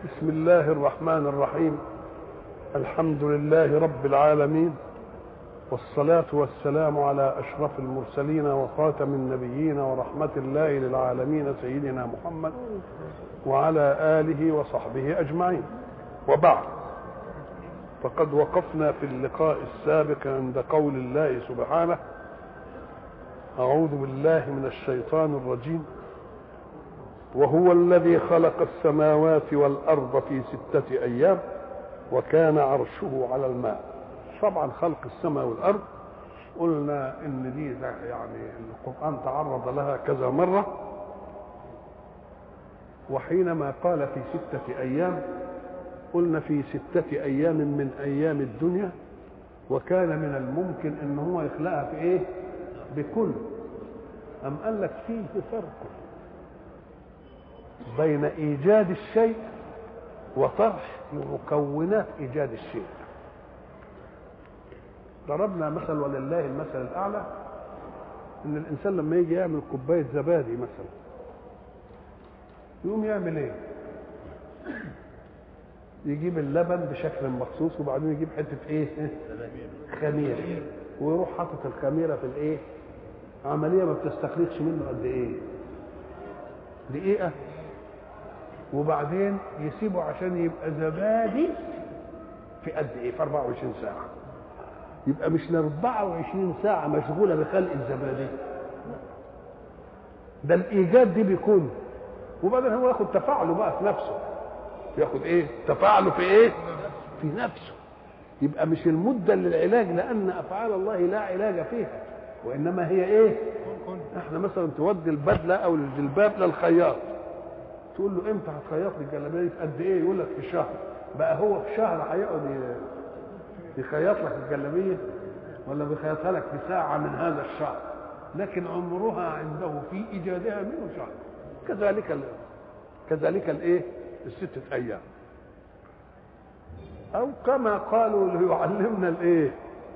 بسم الله الرحمن الرحيم الحمد لله رب العالمين والصلاة والسلام على أشرف المرسلين وخاتم النبيين ورحمة الله للعالمين سيدنا محمد وعلى آله وصحبه أجمعين وبعد فقد وقفنا في اللقاء السابق عند قول الله سبحانه أعوذ بالله من الشيطان الرجيم وهو الذي خلق السماوات والأرض في ستة أيام وكان عرشه على الماء طبعا خلق السماء والأرض قلنا إن دي يعني القرآن تعرض لها كذا مرة وحينما قال في ستة أيام قلنا في ستة أيام من أيام الدنيا وكان من الممكن إن هو يخلقها في إيه؟ بكل أم قال لك فيه فرق بين ايجاد الشيء وطرح مكونات ايجاد الشيء ضربنا مثل ولله المثل الاعلى ان الانسان لما يجي يعمل كوبايه زبادي مثلا يقوم يعمل ايه يجيب اللبن بشكل مخصوص وبعدين يجيب حته ايه خميره ويروح حاطط الخميره في الايه عمليه ما بتستخلصش منه قد ايه دقيقه وبعدين يسيبه عشان يبقى زبادي في قد ايه في 24 ساعه يبقى مش ال 24 ساعه مشغوله بخلق الزبادي ده الايجاد دي بيكون وبعدين هو ياخد تفاعله بقى في نفسه ياخد ايه تفاعله في ايه في نفسه يبقى مش المده للعلاج لان افعال الله لا علاج فيها وانما هي ايه احنا مثلا تودي البدله او الجلباب للخياط تقول له امتى هتخيط لي الجلابيه في قد ايه يقول لك في شهر بقى هو في شهر هيقعد يخيط لك الجلابيه ولا بيخيطها لك في ساعه من هذا الشهر لكن عمرها عنده في ايجادها منه شهر كذلك ال... كذلك الايه الستة ايام او كما قالوا ليعلمنا الايه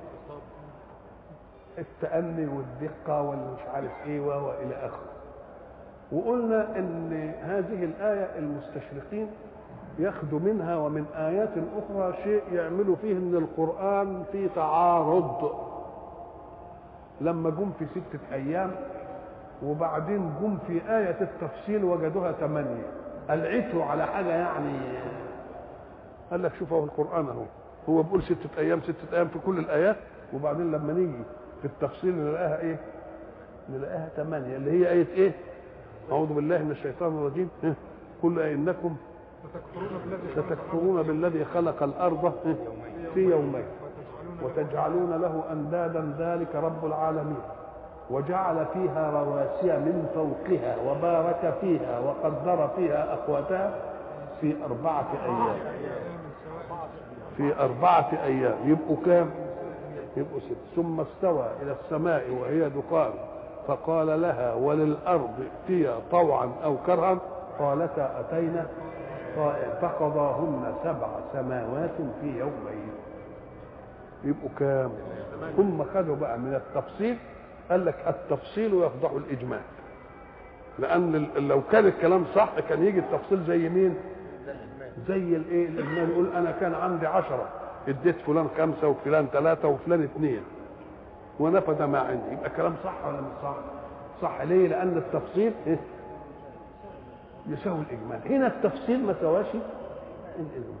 التأني والدقة والمش عارف ايه وهو الى اخره وقلنا ان هذه الايه المستشرقين ياخذوا منها ومن ايات اخرى شيء يعملوا فيه ان القران فيه تعارض لما جم في سته ايام وبعدين جم في آية التفصيل وجدوها ثمانية قلعتوا على حاجة يعني قال لك شوف اهو القرآن اهو هو بيقول ستة أيام ستة أيام في كل الآيات وبعدين لما نيجي في التفصيل نلاقيها إيه؟ نلاقيها ثمانية اللي هي آية إيه؟ أعوذ بالله من الشيطان الرجيم قل إنكم ستكفرون بالذي خلق الأرض في يومين وتجعلون له أندادا ذلك رب العالمين وجعل فيها رواسي من فوقها وبارك فيها وقدر فيها أقواتها في أربعة أيام في أربعة أيام يبقوا كام؟ يبقوا ست ثم استوى إلى السماء وهي دخان فقال لها وللأرض ائتيا طوعا أو كرها قالتا أتينا فقضاهن سبع سماوات في يومين يبقوا كام ثم خدوا بقى من التفصيل قال لك التفصيل يفضح الإجمال لأن لو كان الكلام صح كان يجي التفصيل زي مين زي الايه الإجمال يقول أنا كان عندي عشرة اديت فلان خمسة وفلان ثلاثة وفلان اثنين ونفذ ما عندي يبقى كلام صح ولا مش صح صح ليه لان التفصيل إيه؟ يساوي الاجمال هنا التفصيل ما سواش الاجمال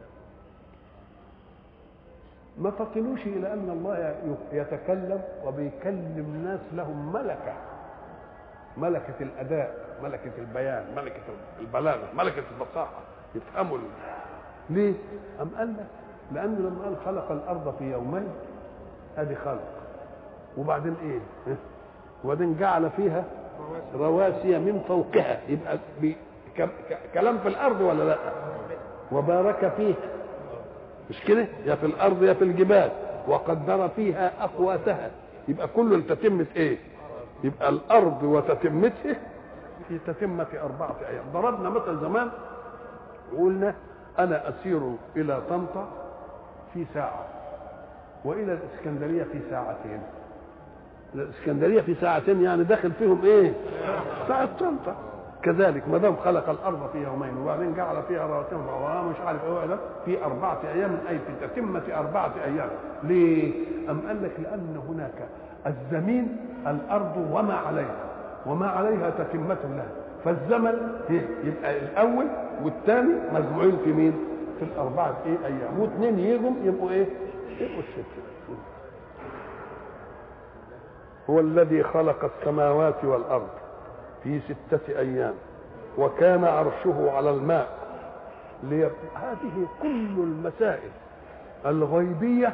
ما فطنوش الى ان الله يتكلم وبيكلم ناس لهم ملكه ملكه الاداء ملكه البيان ملكه البلاغه ملكه الفصاحه يفهموا ليه ام قال لك لانه لما قال خلق الارض في يومين ادي خلق وبعدين ايه وبعدين جعل فيها رواسي من فوقها يبقى بي كلام في الارض ولا لا وبارك فيها مش كده يا في الارض يا في الجبال وقدر فيها اقواتها يبقى كله لتتمة ايه يبقى الارض وتتمته في تتمة اربعة ايام ضربنا مثل زمان وقلنا انا اسير الى طنطا في ساعة والى الاسكندرية في ساعتين الاسكندريه في ساعتين يعني داخل فيهم ايه ساعه طنطا كذلك ما دام خلق الارض في يومين وبعدين جعل فيها رواسي ومش عارف ايه ده في اربعه ايام اي في تتمه اربعه ايام ليه؟ ام قال لك لان هناك الزمين الارض وما عليها وما عليها تتمه لها فالزمن يبقى الاول والثاني مجموعين في مين؟ في الاربعه ايه ايام واثنين يجوا يبقوا ايه؟ يبقوا السته هو الذي خلق السماوات والارض في ستة أيام وكان عرشه على الماء ليب... هذه كل المسائل الغيبية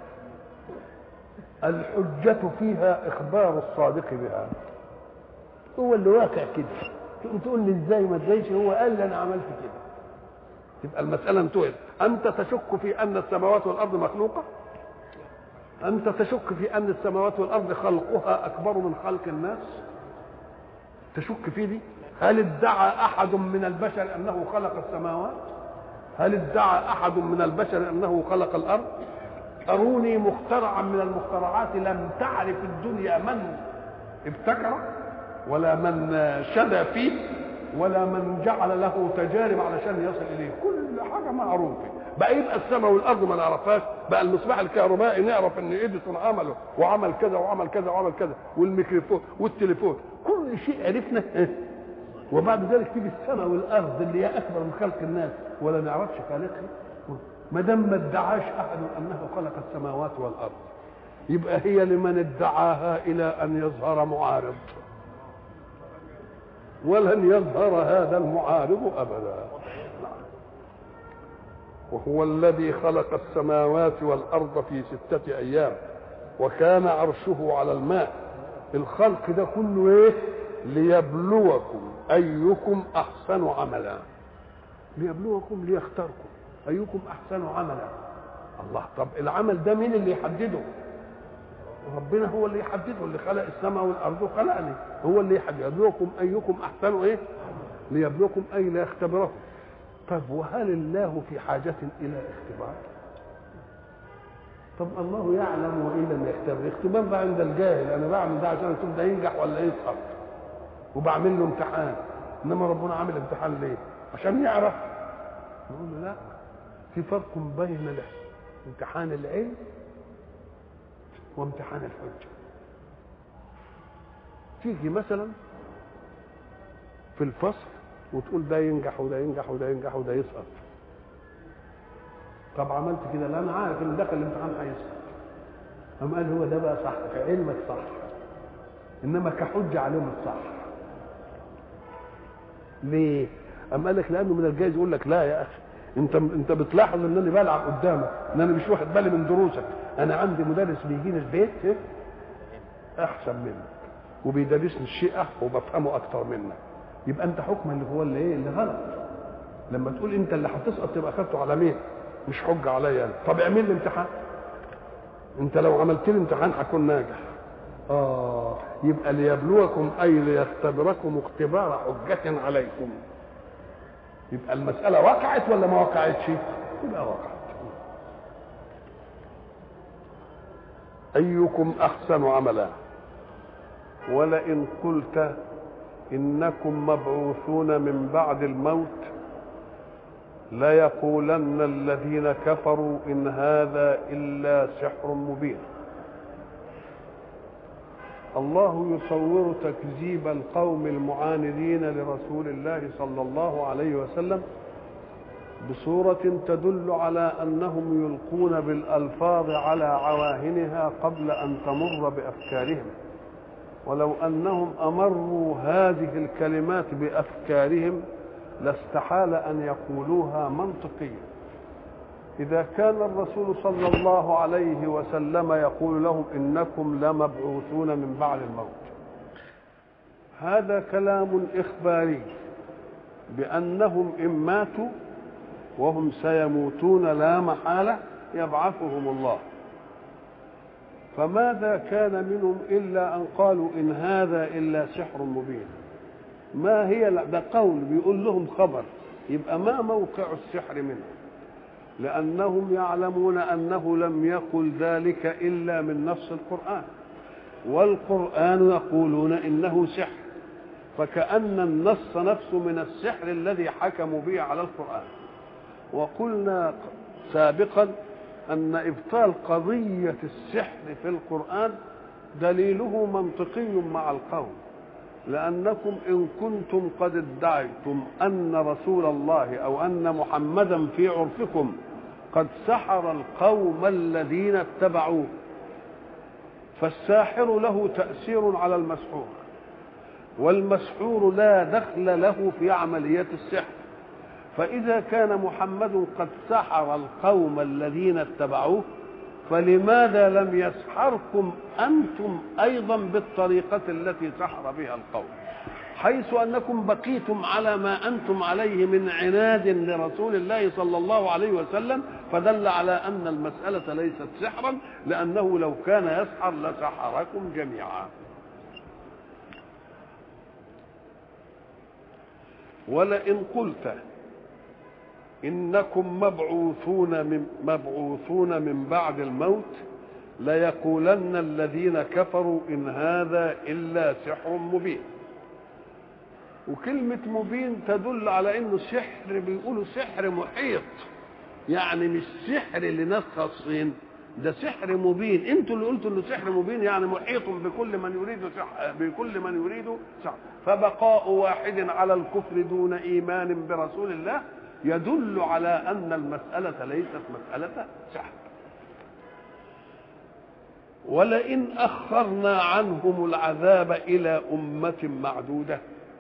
الحجة فيها إخبار الصادق بها هو اللي واقع كده تقوم تقول لي ازاي ما ازايش هو قال لي انا عملت كده تبقى المسألة انتهت أنت تشك في أن السماوات والأرض مخلوقة أنت تشك في أن السماوات والأرض خلقها أكبر من خلق الناس تشك في دي هل ادعى احد من البشر انه خلق السماوات هل ادعى احد من البشر انه خلق الارض اروني مخترعا من المخترعات لم تعرف الدنيا من ابتكر ولا من شدى فيه ولا من جعل له تجارب علشان يصل اليه كل حاجه معروفه بقى يبقى السماء والارض ما نعرفهاش بقى المصباح الكهربائي نعرف ان اديسون عمله وعمل كذا وعمل كذا وعمل كذا والميكروفون والتليفون كل شيء عرفنا وبعد ذلك تيجي السماء والارض اللي هي اكبر من خلق الناس ولا نعرفش خالقها ما دام ما ادعاش احد انه خلق السماوات والارض يبقى هي لمن ادعاها الى ان يظهر معارض ولن يظهر هذا المعارض ابدا وهو الذي خلق السماوات والارض في سته ايام وكان عرشه على الماء الخلق ده كله ايه ليبلوكم ايكم احسن عملا ليبلوكم ليختاركم ايكم احسن عملا الله طب العمل ده مين اللي يحدده ربنا هو اللي يحدده اللي خلق السماء والارض وخلقني هو اللي يحدد يبلوكم ايكم احسن ايه ليبلوكم اي ليختبركم طب وهل الله في حاجة إلى اختبار؟ طب الله يعلم وإن لم يختبر، اختبار بقى عند الجاهل، أنا بعمل ده عشان أشوف ده ينجح ولا يسقط. وبعمل له امتحان، إنما ربنا عامل امتحان ليه؟ عشان يعرف. نقول له لا، في فرق بين امتحان العلم وامتحان الحجة. تيجي مثلا في الفصل وتقول ده ينجح وده ينجح وده ينجح وده يسقط طب عملت كده لا انا عارف ان دخل الامتحان هيسقط قام قال هو ده بقى صح في علمك صح انما كحجه عليهم الصح ليه؟ قام قال لك لانه من الجايز يقول لك لا يا اخي انت انت بتلاحظ ان انا بلعب قدامك ان انا مش واخد بالي من دروسك انا عندي مدرس بيجيني البيت احسن منك وبيدرسني الشيء وبفهمه اكتر منك يبقى انت حكم اللي هو اللي ايه اللي غلط لما تقول انت اللي هتسقط تبقى اخدته على مين مش حجه عليا انا طب اعمل لي امتحان انت لو عملت لي امتحان هكون ناجح اه يبقى ليبلوكم اي ليختبركم اختبار حجة عليكم يبقى المسألة وقعت ولا ما وقعتش؟ يبقى وقعت أيكم أحسن عملا ولئن قلت انكم مبعوثون من بعد الموت ليقولن الذين كفروا ان هذا الا سحر مبين الله يصور تكذيب القوم المعاندين لرسول الله صلى الله عليه وسلم بصورة تدل على أنهم يلقون بالألفاظ على عواهنها قبل أن تمر بأفكارهم ولو انهم امروا هذه الكلمات بافكارهم لاستحال ان يقولوها منطقيا اذا كان الرسول صلى الله عليه وسلم يقول لهم انكم لمبعوثون من بعد الموت هذا كلام اخباري بانهم ان ماتوا وهم سيموتون لا محاله يبعثهم الله فماذا كان منهم الا ان قالوا ان هذا الا سحر مبين ما هي ده قول بيقول لهم خبر يبقى ما موقع السحر منه لانهم يعلمون انه لم يقل ذلك الا من نص القران والقران يقولون انه سحر فكأن النص نفسه من السحر الذي حكموا به على القرآن وقلنا سابقا أن إبطال قضية السحر في القرآن دليله منطقي مع القوم لأنكم إن كنتم قد ادعيتم أن رسول الله أو أن محمدا في عرفكم قد سحر القوم الذين اتبعوه فالساحر له تأثير على المسحور والمسحور لا دخل له في عملية السحر فإذا كان محمد قد سحر القوم الذين اتبعوه فلماذا لم يسحركم أنتم أيضا بالطريقة التي سحر بها القوم حيث أنكم بقيتم على ما أنتم عليه من عناد لرسول الله صلى الله عليه وسلم فدل على أن المسألة ليست سحرا لأنه لو كان يسحر لسحركم جميعا ولئن قلت إنكم مبعوثون من مبعوثون من بعد الموت ليقولن الذين كفروا إن هذا إلا سحر مبين وكلمة مبين تدل على انه سحر بيقولوا سحر محيط يعني مش سحر لناس خاصين ده سحر مبين انتوا اللي قلتوا انه سحر مبين يعني محيط بكل من يريد سحر بكل من يريد سحر فبقاء واحد على الكفر دون ايمان برسول الله يدل على ان المساله ليست مساله سحر ولئن اخرنا عنهم العذاب الى امه معدوده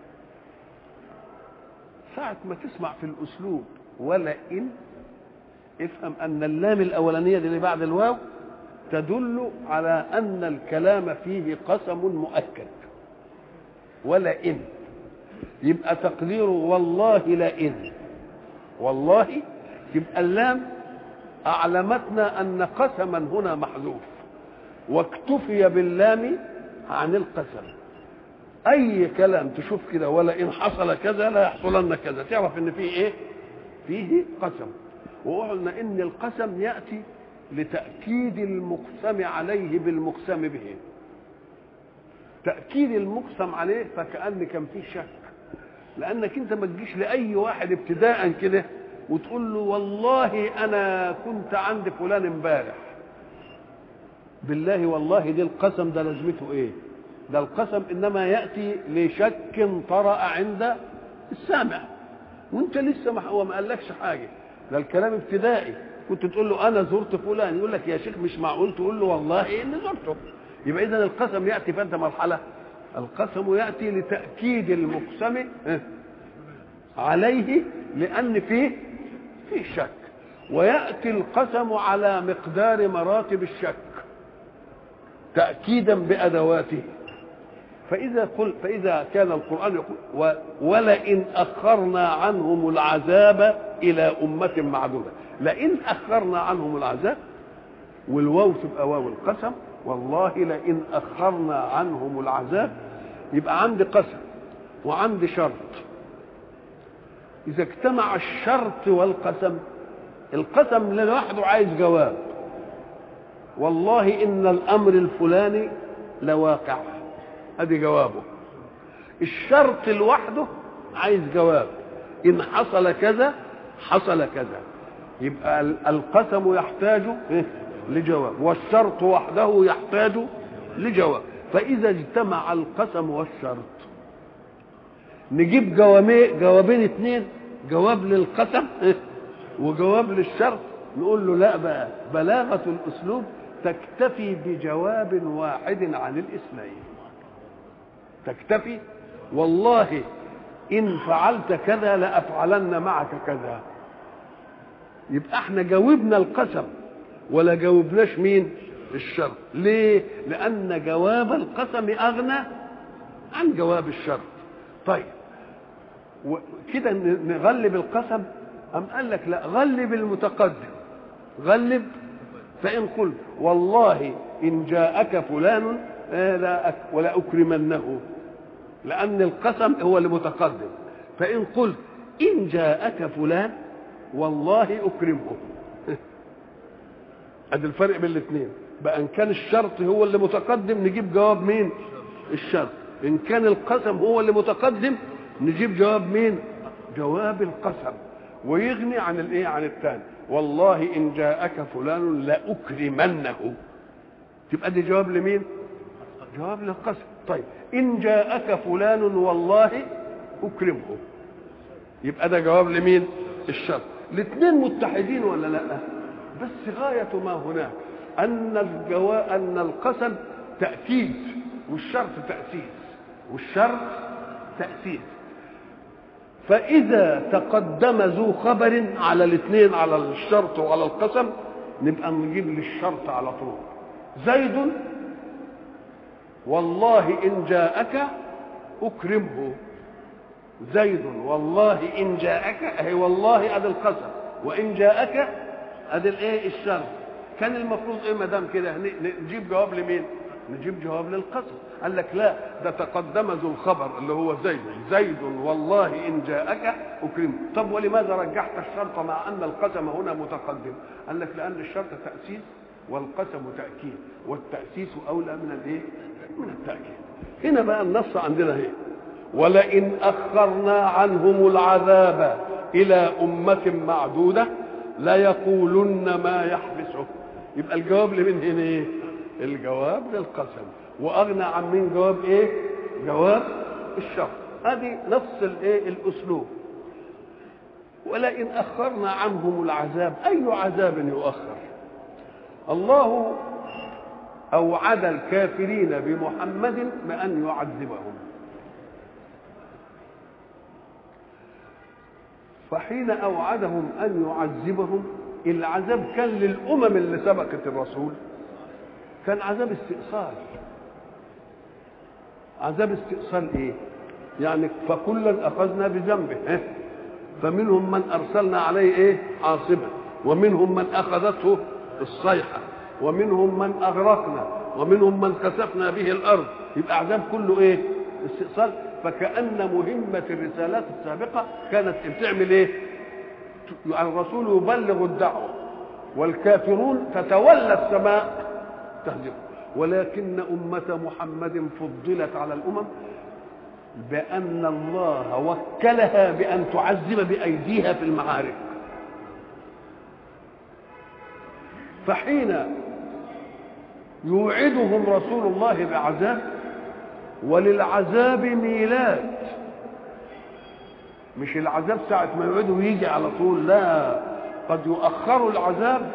ساعة ما تسمع في الأسلوب ولئن افهم أن اللام الأولانية دي اللي بعد الواو تدل على أن الكلام فيه قسم مؤكد ولئن يبقى تقديره والله لئن والله يبقى اللام أعلمتنا أن قسما هنا محذوف واكتفي باللام عن القسم اي كلام تشوف كده ولا ان حصل كذا لا يحصلن كذا تعرف ان فيه ايه فيه قسم وقلنا ان القسم ياتي لتاكيد المقسم عليه بالمقسم به تاكيد المقسم عليه فكان كان فيه شك لانك انت ما تجيش لاي واحد ابتداء كده وتقول له والله انا كنت عند فلان امبارح بالله والله دي القسم ده لازمته ايه ده القسم انما ياتي لشك طرا عند السامع وانت لسه ما هو ما قالكش حاجه ده الكلام ابتدائي كنت تقول له انا زرت فلان يقول لك يا شيخ مش معقول تقول له والله اني زرته يبقى اذا القسم ياتي في انت مرحله القسم ياتي لتاكيد المقسم عليه لان فيه فيه شك وياتي القسم على مقدار مراتب الشك تاكيدا بادواته فإذا قل فإذا كان القرآن يقول ولئن أخرنا عنهم العذاب إلى أمة معدودة لئن أخرنا عنهم العذاب والواو تبقى واو القسم والله لئن أخرنا عنهم العذاب يبقى عندي قسم وعندي شرط إذا اجتمع الشرط والقسم القسم لوحده عايز جواب والله إن الأمر الفلاني لواقع ادي جوابه الشرط لوحده عايز جواب ان حصل كذا حصل كذا يبقى القسم يحتاج لجواب والشرط وحده يحتاج لجواب فاذا اجتمع القسم والشرط نجيب جوابين جوابين اثنين جواب للقسم وجواب للشرط نقول له لا بقى بلاغه الاسلوب تكتفي بجواب واحد عن الاثنين تكتفي والله ان فعلت كذا لافعلن معك كذا يبقى احنا جاوبنا القسم ولا جاوبناش مين الشرط ليه لان جواب القسم اغنى عن جواب الشرط طيب كده نغلب القسم ام قال لك لا غلب المتقدم غلب فان قلت والله ان جاءك فلان لا أك ولا أكرمنه لأن القسم هو اللي متقدم فإن قلت إن جاءك فلان والله أكرمه ادي الفرق بين الاثنين بقى ان كان الشرط هو اللي متقدم نجيب جواب مين الشرط ان كان القسم هو اللي متقدم نجيب جواب مين جواب القسم ويغني عن الايه عن الثاني والله ان جاءك فلان لاكرمنه تبقى دي جواب لمين جواب للقسم طيب ان جاءك فلان والله اكرمه يبقى ده جواب لمين الشرط الاثنين متحدين ولا لا بس غايه ما هناك ان الجوا ان القسم تاكيد والشرط تاسيس والشرط تاسيس فاذا تقدم ذو خبر على الاثنين على الشرط وعلى القسم نبقى نجيب للشرط على طول زيد والله ان جاءك اكرمه زيد والله ان جاءك اهي والله ادي القسم وان جاءك ادي الايه الشرط كان المفروض ايه ما دام كده نجيب جواب لمين نجيب جواب للقسم قال لك لا ده تقدم ذو الخبر اللي هو زيد زيد والله ان جاءك اكرمه طب ولماذا رجحت الشرط مع ان القسم هنا متقدم قال لك لان الشرط تاسيس والقسم تاكيد والتاسيس اولى من الايه من التاكيد هنا بقى النص عندنا ايه ولئن اخرنا عنهم العذاب الى امه معدوده ليقولن ما يحبسه يبقى الجواب لمن هنا ايه الجواب للقسم واغنى عن مين جواب ايه جواب الشرط هذه نفس الايه الاسلوب ولئن اخرنا عنهم العذاب اي عذاب يؤخر الله اوعد الكافرين بمحمد بان يعذبهم فحين اوعدهم ان يعذبهم العذاب كان للامم اللي سبقت الرسول كان عذاب استئصال عذاب استئصال ايه يعني فكلا اخذنا بذنبه إيه؟ فمنهم من ارسلنا عليه ايه عاصبا ومنهم من اخذته الصيحه ومنهم من اغرقنا ومنهم من كسفنا به الارض يبقى عذاب كله ايه استئصال فكأن مهمة الرسالات السابقة كانت بتعمل ايه؟ الرسول يبلغ الدعوة والكافرون تتولى السماء تهزمه ولكن أمة محمد فضلت على الأمم بأن الله وكلها بأن تعذب بأيديها في المعارك فحين يوعدهم رسول الله بعذاب وللعذاب ميلاد مش العذاب ساعة ما يوعدوا يجي على طول لا قد يؤخروا العذاب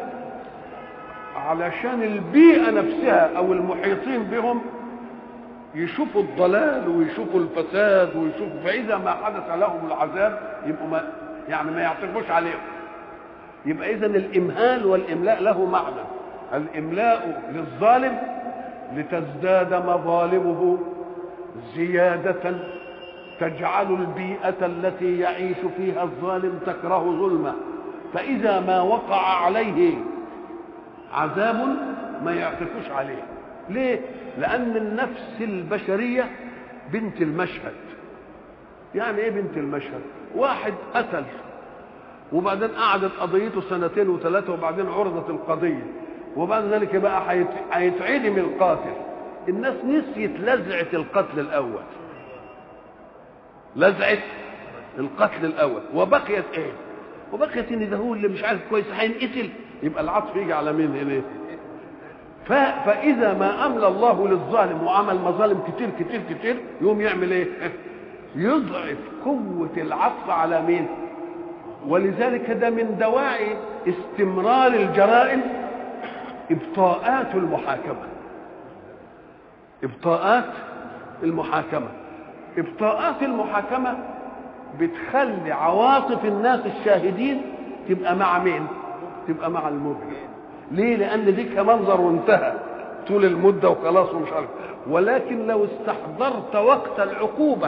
علشان البيئة نفسها أو المحيطين بهم يشوفوا الضلال ويشوفوا الفساد ويشوفوا فإذا ما حدث لهم العذاب يبقوا ما يعني ما يعترفوش عليهم يبقى إذا الإمهال والإملاء له معنى الإملاء للظالم لتزداد مظالمه زيادة تجعل البيئة التي يعيش فيها الظالم تكره ظلمه فإذا ما وقع عليه عذاب ما يعطفوش عليه ليه؟ لأن النفس البشرية بنت المشهد يعني ايه بنت المشهد واحد قتل وبعدين قعدت قضيته سنتين وثلاثة وبعدين عرضت القضية وبعد ذلك بقى هيتعدم القاتل الناس نسيت لزعة القتل الأول لزعة القتل الأول وبقيت إيه؟ وبقيت إن ده هو اللي مش عارف كويس هينقتل يبقى العطف يجي على مين هنا؟ فإذا ما أملى الله للظالم وعمل مظالم كتير كتير كتير يقوم يعمل إيه؟ يضعف قوة العطف على مين؟ ولذلك ده من دواعي استمرار الجرائم ابطاءات المحاكمه ابطاءات المحاكمه ابطاءات المحاكمه بتخلي عواطف الناس الشاهدين تبقى مع مين تبقى مع المجرم ليه لان دي كمنظر وانتهى طول المده وخلاص ومش عارف ولكن لو استحضرت وقت العقوبه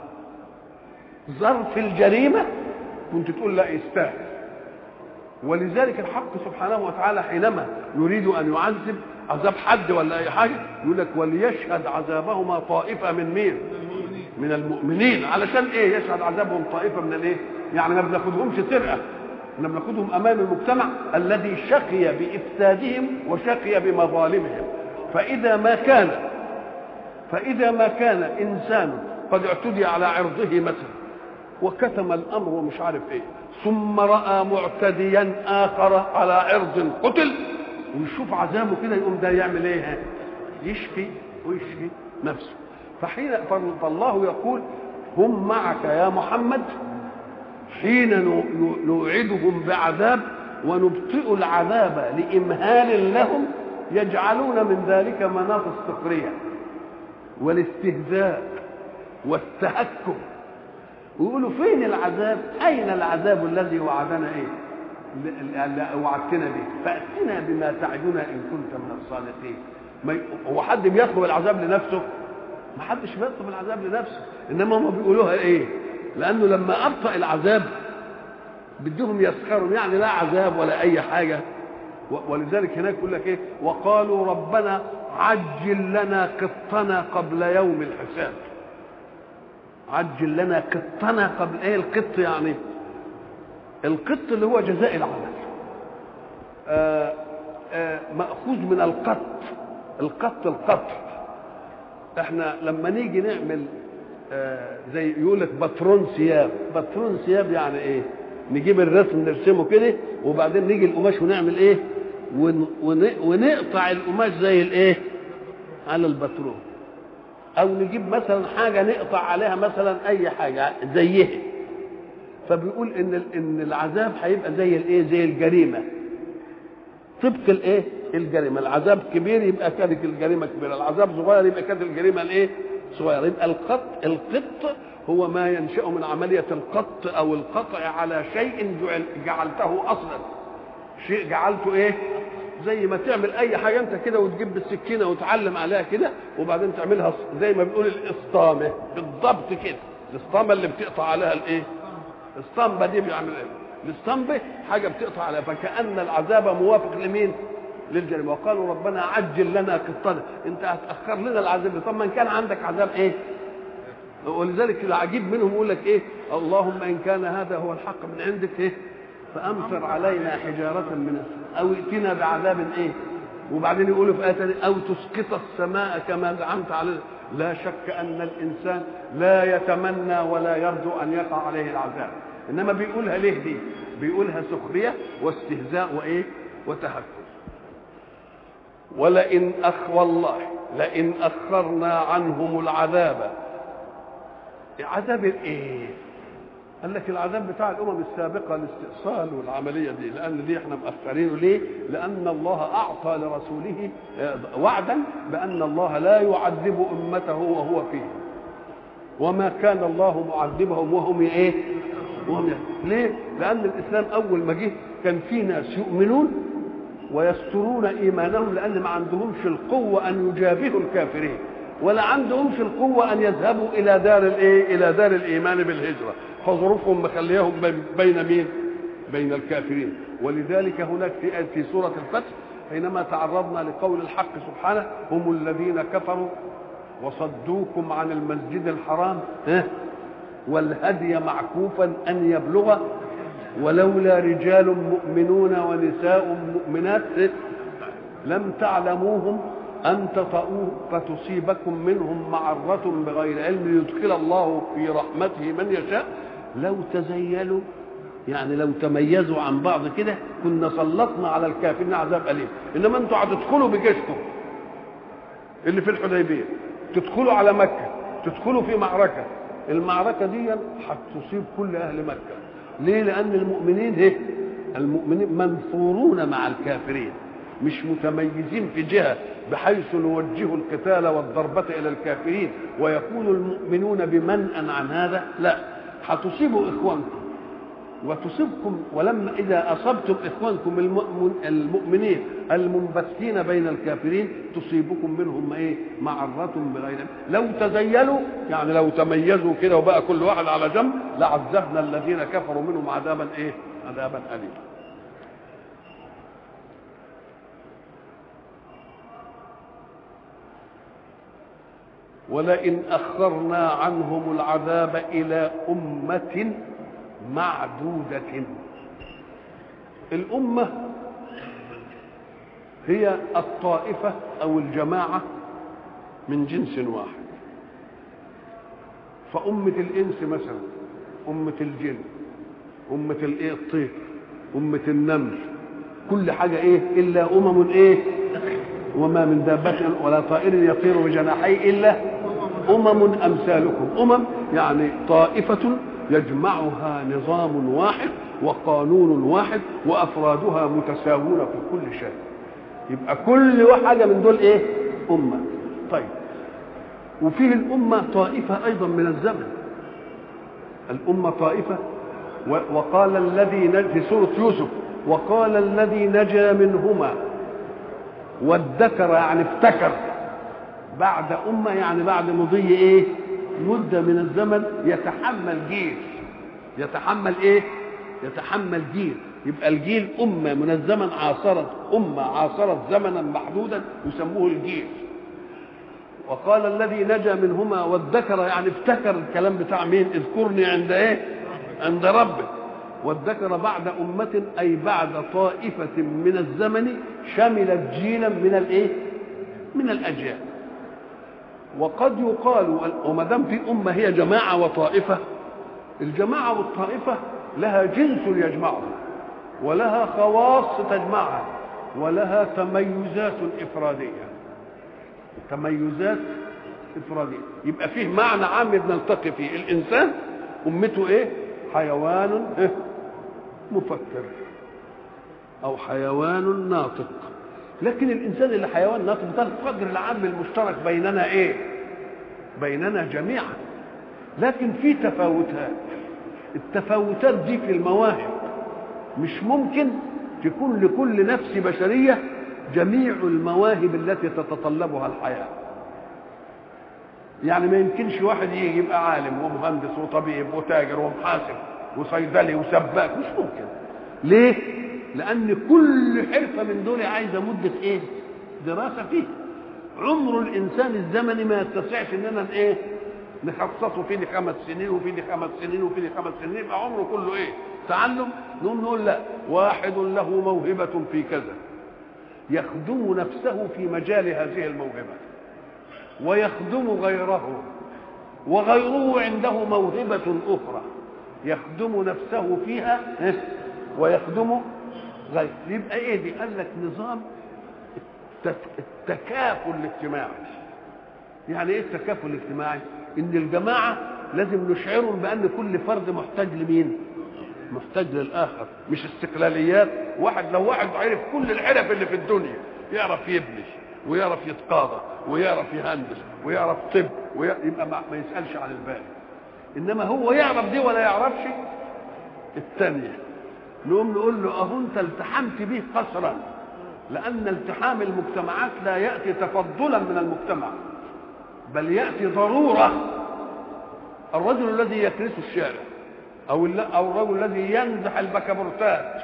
ظرف الجريمه كنت تقول لا يستاهل ولذلك الحق سبحانه وتعالى حينما يريد ان يعذب عذاب حد ولا اي حاجه يقول لك وليشهد عذابهما طائفه من مين؟ من المؤمنين علشان ايه يشهد عذابهم طائفه من الايه؟ يعني ما بناخدهمش سرقه احنا بناخدهم امام المجتمع الذي شقي بافسادهم وشقي بمظالمهم فاذا ما كان فإذا ما كان إنسان قد اعتدي على عرضه مثلا وكتم الأمر ومش عارف إيه ثم رأى معتديا آخر على عرض قتل ويشوف عذابه كده يقوم ده يعمل إيه يشفي ويشفي نفسه فحين فالله يقول هم معك يا محمد حين نوعدهم بعذاب ونبطئ العذاب لإمهال لهم يجعلون من ذلك مناط السخرية والاستهزاء والتهكم ويقولوا فين العذاب أين العذاب الذي وعدنا إيه وعدتنا به فأتنا بما تعدنا إن كنت من الصادقين ما هو حد بيطلب العذاب لنفسه ما حدش بيطلب العذاب لنفسه انما هم بيقولوها ايه لانه لما ابطا العذاب بدهم يسخروا يعني لا عذاب ولا اي حاجه ولذلك هناك يقول لك ايه وقالوا ربنا عجل لنا قطنا قبل يوم الحساب عجل لنا قطنا قبل ايه القط يعني القط اللي هو جزاء العمل آآ آآ ماخوذ من القط القط القطر احنا لما نيجي نعمل آه زي يقول لك باترون ثياب باترون ثياب يعني ايه نجيب الرسم نرسمه كده وبعدين نيجي القماش ونعمل ايه ون ون ونقطع القماش زي الايه على الباترون او نجيب مثلا حاجه نقطع عليها مثلا اي حاجه زيها فبيقول ان ان العذاب هيبقى زي الايه زي الجريمه طبق الايه الجريمه العذاب كبير يبقى كانت الجريمه كبيره العذاب صغير يبقى كانت الجريمه الايه صغيره يبقى القط القط هو ما ينشا من عمليه القط او القطع على شيء جعل جعلته اصلا شيء جعلته ايه زي ما تعمل اي حاجه انت كده وتجيب بالسكينه وتعلم عليها كده وبعدين تعملها زي ما بنقول الاسطامه بالضبط كده الاسطامه اللي بتقطع عليها الايه الاسطمبه دي بيعمل ايه الاسطمبه حاجه بتقطع عليها فكان العذاب موافق لمين للجريمه وقالوا ربنا عجل لنا قطنا انت هتاخر لنا العذاب طب ما ان كان عندك عذاب ايه ولذلك العجيب منهم يقول لك ايه اللهم ان كان هذا هو الحق من عندك ايه فامطر علينا حجاره من السماء او ائتنا بعذاب ايه وبعدين يقولوا في آية او تسقط السماء كما زعمت علينا لا شك ان الانسان لا يتمنى ولا يرجو ان يقع عليه العذاب انما بيقولها ليه دي بيقولها سخريه واستهزاء وايه وتهكم ولئن أخ والله لئن أخرنا عنهم العذاب عذاب الايه؟ قال لك العذاب بتاع الامم السابقه الاستئصال والعمليه دي لان دي احنا مأخرينه ليه؟ لان الله اعطى لرسوله وعدا بان الله لا يعذب امته وهو فيه وما كان الله معذبهم وهم ايه؟ وهم ليه؟ لان الاسلام اول ما جه كان في ناس يؤمنون ويسترون ايمانهم لان ما عندهمش القوه ان يجابهوا الكافرين ولا عندهمش القوه ان يذهبوا الى دار الايه الى دار الايمان بالهجره فظروفهم مخليهم بين مين بين الكافرين ولذلك هناك في في سوره الفتح حينما تعرضنا لقول الحق سبحانه هم الذين كفروا وصدوكم عن المسجد الحرام والهدي معكوفا ان يبلغ ولولا رجال مؤمنون ونساء مؤمنات لم تعلموهم أن تطؤوه فتصيبكم منهم معرة بغير علم ليدخل الله في رحمته من يشاء لو تزيلوا يعني لو تميزوا عن بعض كده كنا سلطنا على الكافرين عذاب أليم إنما أنتوا هتدخلوا بجيشكم اللي في الحديبية تدخلوا على مكة تدخلوا في معركة المعركة دي هتصيب كل أهل مكة ليه لان المؤمنين ايه المؤمنين منصورون مع الكافرين مش متميزين في جهه بحيث نوجه القتال والضربه الى الكافرين ويكون المؤمنون بمنأ عن هذا لا هتصيبوا اخوانكم وتصيبكم ولما اذا اصبتم اخوانكم المؤمنين المنبثين بين الكافرين تصيبكم منهم ايه معرة بغير لو تزيلوا يعني لو تميزوا كده وبقى كل واحد على جنب لعذبنا الذين كفروا منهم عذابا ايه عذابا اليما ولئن اخرنا عنهم العذاب الى امه معدودة الأمة هي الطائفة أو الجماعة من جنس واحد فأمة الإنس مثلا أمة الجن أمة الإيه الطير أمة النمل كل حاجة إيه إلا أمم إيه وما من دابة ولا طائر يطير بجناحيه إلا أمم أمثالكم أمم يعني طائفة يجمعها نظام واحد وقانون واحد وأفرادها متساوون في كل شيء يبقى كل حاجة من دول إيه أمة طيب وفيه الأمة طائفة أيضا من الزمن الأمة طائفة وقال الذي نجا في سورة يوسف وقال الذي نجا منهما وادكر يعني افتكر بعد أمة يعني بعد مضي إيه مدة من الزمن يتحمل جيل يتحمل إيه يتحمل جيل يبقى الجيل أمة من الزمن عاصرت أمة عاصرت زمنا محدودا يسموه الجيل وقال الذي نجا منهما وادكر يعني افتكر الكلام بتاع مين اذكرني عند ايه عند ربك وادكر بعد أمة أي بعد طائفة من الزمن شملت جيلا من الايه من الأجيال وقد يقال وما دام في أمة هي جماعة وطائفة الجماعة والطائفة لها جنس يجمعها ولها خواص تجمعها ولها تميزات إفرادية تميزات إفرادية يبقى فيه معنى عام بنلتقي فيه الإنسان أمته إيه حيوان إيه؟ مفكر أو حيوان ناطق لكن الإنسان اللي حيوان ناطق ده القدر العام المشترك بيننا إيه بيننا جميعا لكن في تفاوتات التفاوتات دي في المواهب مش ممكن تكون لكل نفس بشريه جميع المواهب التي تتطلبها الحياه يعني ما يمكنش واحد يجي يبقى عالم ومهندس وطبيب وتاجر ومحاسب وصيدلي وسباك مش ممكن ليه لان كل حرفه من دول عايزه مده ايه دراسه فيه عمر الانسان الزمني ما يستطيعش اننا ايه نخصصه فيه خمس سنين وفيه خمس سنين وفيه خمس سنين يبقى عمره كله ايه تعلم نقوم نقول لا واحد له موهبة في كذا يخدم نفسه في مجال هذه الموهبة ويخدم غيره وغيره عنده موهبة أخرى يخدم نفسه فيها ويخدم غيره يبقى ايه دي قال لك نظام التكافل الاجتماعي يعني ايه التكافل الاجتماعي ان الجماعه لازم نشعرهم بان كل فرد محتاج لمين محتاج للاخر مش استقلاليات واحد لو واحد عرف كل العرف اللي في الدنيا يعرف يبني ويعرف يتقاضى ويعرف يهندس ويعرف طب يبقى ما يسالش عن الباقي انما هو يعرف دي ولا يعرفش الثانيه نقوم نقول له اهو انت التحمت به قصرا لان التحام المجتمعات لا ياتي تفضلا من المجتمع بل ياتي ضروره الرجل الذي يكنس الشارع او او الرجل الذي ينزح البكابورتات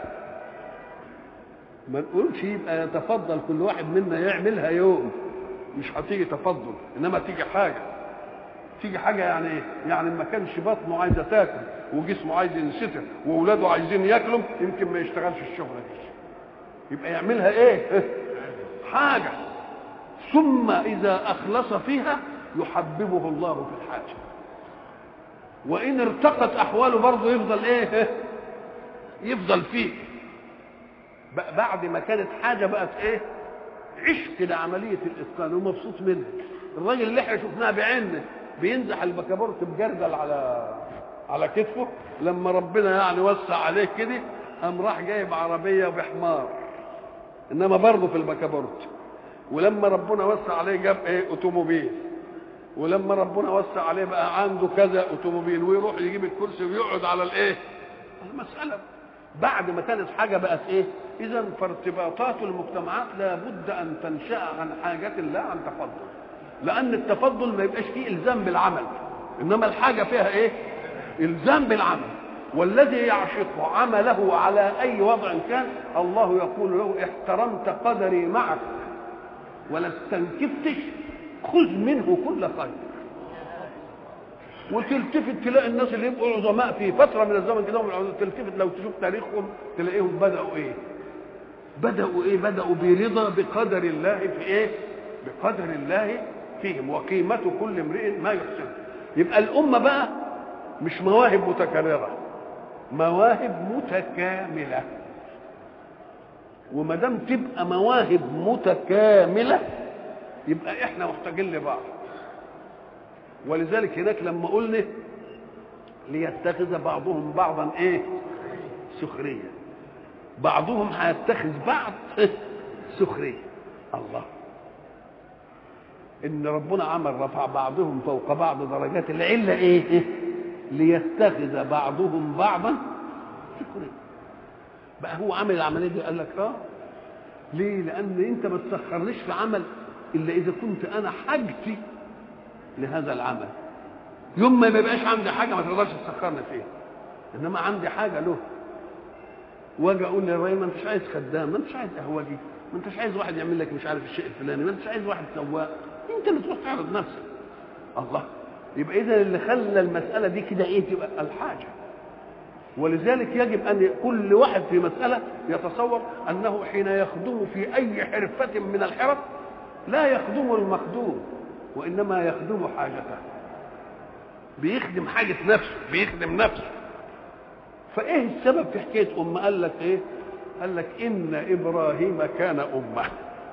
ما نقولش يبقى يتفضل كل واحد منا يعملها يوم مش هتيجي تفضل انما تيجي حاجه تيجي حاجه يعني ايه؟ يعني ما كانش بطنه عايزه تاكل وجسمه عايز ينستر واولاده عايزين ياكلوا يمكن ما يشتغلش الشغله دي يبقى يعملها ايه؟ حاجه ثم اذا اخلص فيها يحببه الله في الحاجه وان ارتقت احواله برضه يفضل ايه يفضل فيه بعد ما كانت حاجه بقت ايه عشق لعمليه الاتقان ومبسوط منها الراجل اللي احنا شفناه بعيننا بينزح البكابورت بجردل على على كتفه لما ربنا يعني وسع عليه كده قام راح جايب عربيه بحمار انما برضه في البكابورت ولما ربنا وسع عليه جاب ايه اوتوموبيل ولما ربنا وسع عليه بقى عنده كذا اوتوموبيل ويروح يجيب الكرسي ويقعد على الايه المساله بعد ما كانت حاجه بقت ايه اذا فارتباطات المجتمعات لابد ان تنشا عن حاجه لا عن تفضل لان التفضل ما يبقاش فيه الزام بالعمل انما الحاجه فيها ايه الزام بالعمل والذي يعشق عمله على اي وضع كان الله يقول له احترمت قدري معك ولا استنكفتش خذ منه كل خير وتلتفت تلاقي الناس اللي يبقوا عظماء في فتره من الزمن كده تلتفت لو تشوف تاريخهم تلاقيهم بداوا ايه؟ بداوا ايه؟ بداوا برضا بقدر الله في ايه؟ بقدر الله فيهم وقيمة كل امرئ ما يحسن يبقى الأمة بقى مش مواهب متكررة مواهب متكاملة وما دام تبقى مواهب متكاملة يبقى احنا محتاجين لبعض ولذلك هناك لما قلنا ليتخذ بعضهم بعضا ايه سخرية بعضهم هيتخذ بعض سخرية الله ان ربنا عمل رفع بعضهم فوق بعض درجات العلة ايه ليتخذ بعضهم بعضا سخرية بقى هو عمل العملية دي قال لك اه ليه لان انت ما تسخرنيش في عمل الا اذا كنت انا حاجتي لهذا العمل يوم ما يبقاش عندي حاجه ما تقدرش تسخرني فيها انما عندي حاجه له واجي اقول للراجل ما انتش عايز خدام ما انتش عايز قهوجي ما انتش عايز واحد يعمل لك مش عارف الشيء الفلاني ما انتش عايز واحد سواق انت اللي تروح تعرض نفسك الله يبقى اذا اللي خلى المساله دي كده ايه تبقى الحاجه ولذلك يجب ان كل واحد في مساله يتصور انه حين يخدم في اي حرفه من الحرف لا يخدم المخدوم وانما يخدم حاجته بيخدم حاجه نفسه بيخدم نفسه فايه السبب في حكايه ام قال لك ايه قال لك ان ابراهيم كان امه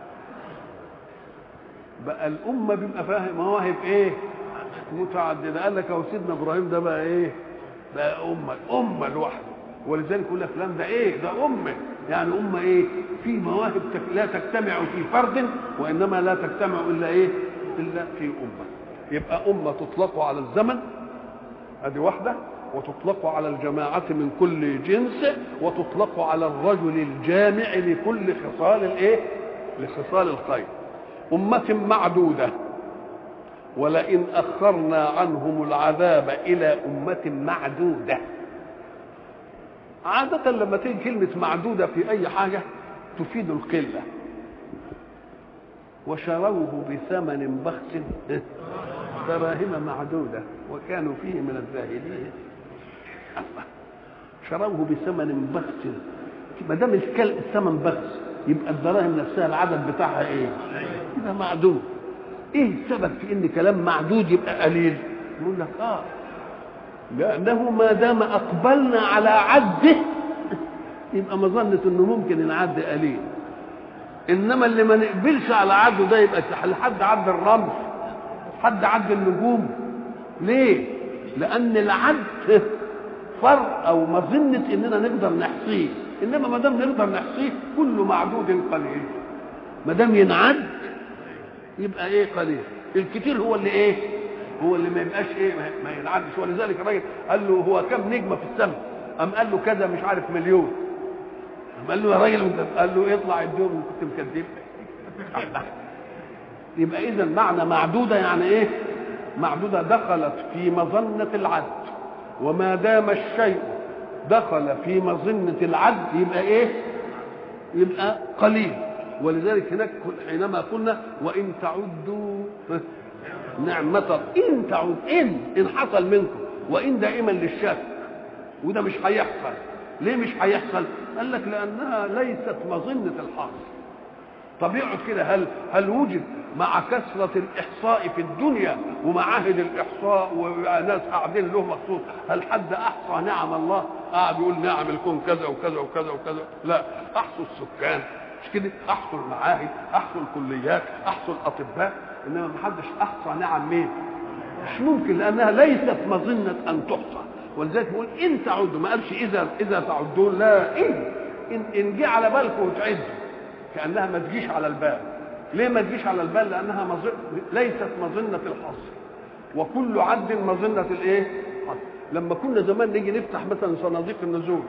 بقى الامه بيبقى فاهم مواهب ايه متعدده قال لك هو سيدنا ابراهيم ده بقى ايه بقى امه امه لوحده ولذلك يقول لك فلان ده ايه ده امه يعني امه ايه في مواهب لا تجتمع في فرد وانما لا تجتمع الا ايه الا في امه يبقى امه تطلق على الزمن ادي واحده وتطلق على الجماعة من كل جنس وتطلق على الرجل الجامع لكل خصال الايه؟ لخصال الخير. أمة معدودة ولئن أخرنا عنهم العذاب إلى أمة معدودة. عادة لما تيجي كلمة معدودة في أي حاجة تفيد القلة. وشروه بثمن بخس دراهم معدودة وكانوا فيه من الزاهدين الله شروه بثمن بخس ما دام الثمن بخس يبقى الدراهم نفسها العدد بتاعها ايه؟ يبقى معدود ايه السبب في ان كلام معدود يبقى قليل؟ يقول لك اه لانه ما دام اقبلنا على عده يبقى مظنة انه ممكن العد قليل انما اللي ما نقبلش على عده ده يبقى لحد عد الرمل حد عد النجوم ليه؟ لان العد فرق او مظنه اننا نقدر نحصيه انما ما دام نقدر نحصيه كل معدود قليل ما دام ينعد يبقى ايه قليل الكتير هو اللي ايه هو اللي ما يبقاش ايه ما ينعدش ولذلك الراجل قال له هو كم نجمه في السماء قام قال له كذا مش عارف مليون قام قال له يا راجل انت قال له اطلع الدور كنت مكذب يبقى اذا معنى معدوده يعني ايه معدوده دخلت في مظنه العد وما دام الشيء دخل في مظنة العد يبقى ايه يبقى قليل ولذلك هناك حينما قلنا وإن تعدوا نعمة إن تعد إن إن حصل منكم وإن دائما للشك وده مش هيحصل ليه مش هيحصل؟ قال لك لأنها ليست مظنة الحاصل طب يقعد كده هل هل وجد مع كثرة الإحصاء في الدنيا ومعاهد الإحصاء وناس قاعدين له مخصوص هل حد أحصى نعم الله قاعد يقول نعم الكون كذا وكذا وكذا وكذا لا أحصوا السكان مش كده أحصوا المعاهد أحصوا الكليات أحصوا الأطباء إنما ما حدش أحصى نعم مين مش ممكن لأنها ليست مظنة أن تحصى ولذلك بيقول إن تعدوا ما قالش إذا إذا تعدون لا إن إن, إن جه على بالكم وتعدوا كانها ما تجيش على البال ليه ما تجيش على البال لانها مظن... ليست مظنه الحصر وكل عد مظنه الايه حصر. لما كنا زمان نيجي نفتح مثلا صناديق النزول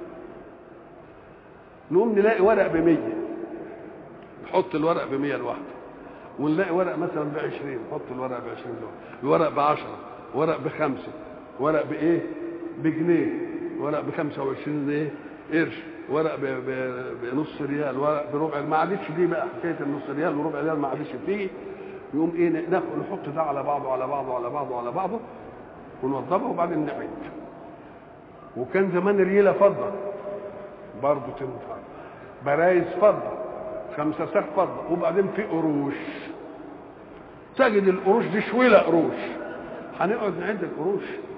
نقوم نلاقي ورق ب 100 نحط الورق ب 100 لوحده ونلاقي ورق مثلا ب 20 نحط الورق ب 20 لوحده الورق ب 10 ورق بخمسه ورق بايه؟ بجنيه ورق ب 25 ايه؟ قرش ورق بنص ريال ورق بربع ما عادتش دي بقى حكايه النص ريال وربع ريال ما عادتش بتيجي يقوم ايه ناخد نحط ده على بعضه على بعضه على بعضه على بعضه ونوضبه وبعدين نعد وكان زمان رياله فضه برضه تنفع برايز فضه خمسة ساق فضه وبعدين في قروش تجد القروش دي شويلة قروش هنقعد نعد القروش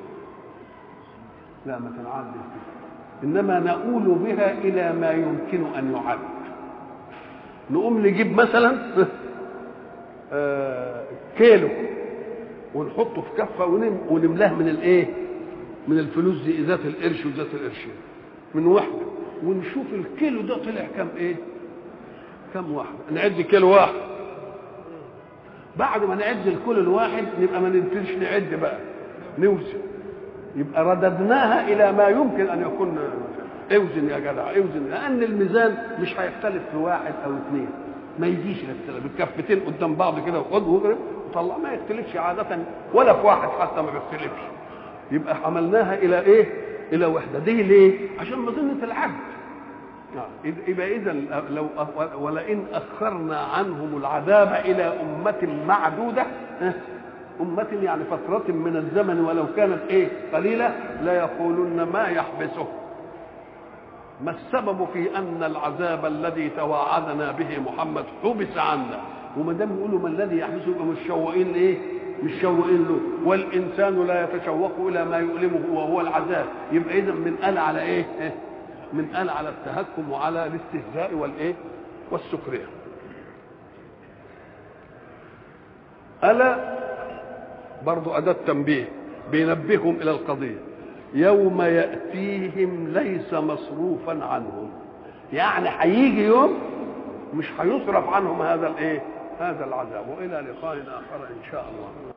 لا ما تنعدش انما نؤول بها الى ما يمكن ان يعد نقوم نجيب مثلا آه كيلو ونحطه في كفه ونملاه من الايه من الفلوس دي ذات القرش وذات القرشين من واحده ونشوف الكيلو ده طلع كم ايه كم واحده نعد كيلو واحد بعد ما نعد الكيلو الواحد نبقى ما نبتديش نعد بقى نوزن يبقى رددناها الى ما يمكن ان يكون اوزن يا جدع اوزن لان الميزان مش هيختلف في واحد او اثنين ما يجيش الاختلاف الكفتين قدام بعض كده وخد واضرب وطلع ما يختلفش عاده ولا في واحد حتى ما بيختلفش يبقى حملناها الى ايه الى وحده دي ليه عشان مظنه العبد يبقى اذا لو ولئن اخرنا عنهم العذاب الى امه معدوده أمة يعني فترة من الزمن ولو كانت إيه قليلة لا يقولن ما يحبسه ما السبب في أن العذاب الذي توعدنا به محمد حبس عنا وما دام يقولوا ما الذي يحبسه يبقى مش شوقين لإيه؟ مش شوقين له والإنسان لا يتشوق إلى ما يؤلمه وهو العذاب يبقى إذا من قال على إيه؟ من قال على التهكم وعلى الاستهزاء والإيه؟ والسخرية ألا برضو أداة تنبيه بينبههم إلى القضية يوم يأتيهم ليس مصروفا عنهم يعني هيجي يوم مش هيصرف عنهم هذا الايه هذا العذاب والى لقاء اخر ان شاء الله